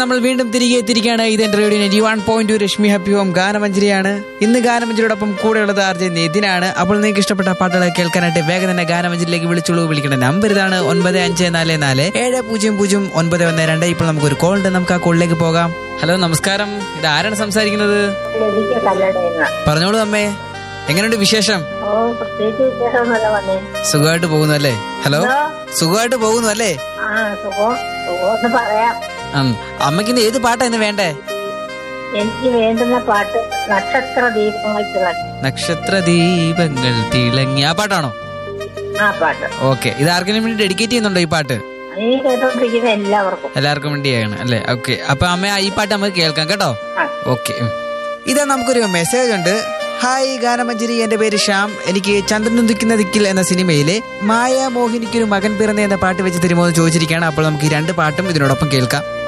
നമ്മൾ വീണ്ടും തിരികെ എത്തിയിരിക്കുകയാണ് ഇത് എന്റെ radio ninety one point Rashmi happy home ഗാനമഞ്ജരിയാണ് ഇന്ന് ഗാനമഞ്ജരിയോടൊപ്പം കൂടെയുള്ളത് ആർ ജെ നിതിനാണ് അപ്പോൾ നിങ്ങൾക്ക് ഇഷ്ടപ്പെട്ട പാട്ടുകൾ കേൾക്കാനായിട്ട് വേഗം തന്നെ ഗാനമഞ്ജരിയിലേക്ക് വിളിച്ചോളൂ വിളിക്കേണ്ട നമ്പർ ഇതാണ് ഒൻപത് അഞ്ച് നാല് നാല് ഏഴ് പൂജ്യം പൂജ്യം ഒൻപത് ഒന്ന് രണ്ട് ഇപ്പോൾ നമുക്കൊരു കോൾ ഉണ്ട് നമുക്ക് ആ കോളിലേക്ക് പോകാം ഹലോ നമസ്കാരം ഇത് ആരാണ് സംസാരിക്കുന്നത് ലതിക കല്ലടയുന്ന പറഞ്ഞോളൂ അമ്മേ എങ്ങനെയുണ്ട് വിശേഷം ഓ പ്രത്യേകിച്ച് വിശേഷമൊന്നുമല്ല വന്നേ സുഖമായിട്ട് പോകുന്നു അല്ലേ ഹലോ ഹലോ സുഖമായിട്ട് പോകുന്നു അല്ലേ ആ സുഖം സുഖമെന്ന് പറയാം ഉം. അമ്മയ്ക്ക് ഇന്ന് ഏത് പാട്ടാ ഇന്ന് വേണ്ടേ എനിക്ക് വേണ്ടുന്ന പാട്ട് നക്ഷത്ര ദീപങ്ങൾ തിളങ്ങി നക്ഷത്ര ദീപങ്ങൾ തിളങ്ങി ആ പാട്ടാണോ ആ പാട്ട് ഓക്കെ ഇത് ആർക്കെങ്കിലും വേണ്ടി ഡെഡിക്കേറ്റ് ചെയ്യുന്നുണ്ടോ ഈ പാട്ട് ഈ കേട്ടോണ്ടിരിക്കുന്ന എല്ലാവർക്കും എല്ലാവർക്കും വേണ്ടിയാണ് അല്ലേ ഓക്കെ അപ്പൊ അമ്മ ഈ പാട്ട് നമുക്ക് കേൾക്കാം കേട്ടോ ആ. ഓക്കെ ഇതാ നമുക്കൊരു മെസ്സേജ് ഉണ്ട് ഹായ് ഗാനമഞ്ജരി എന്റെ പേര് ശ്യാം എനിക്ക് ചന്ദ്രനുദിക്കുന്ന ദിക്കിൽ എന്ന സിനിമയിലെ മായ മോഹിനിക്കൊരു മകൻ പിറന്ന എന്ന പാട്ട് വെച്ച് തരുമോ എന്ന് ചോദിച്ചിരിക്കുകയാണ് അപ്പോൾ നമുക്ക് ഈ രണ്ട് പാട്ടും ഇതിനോടൊപ്പം കേൾക്കാം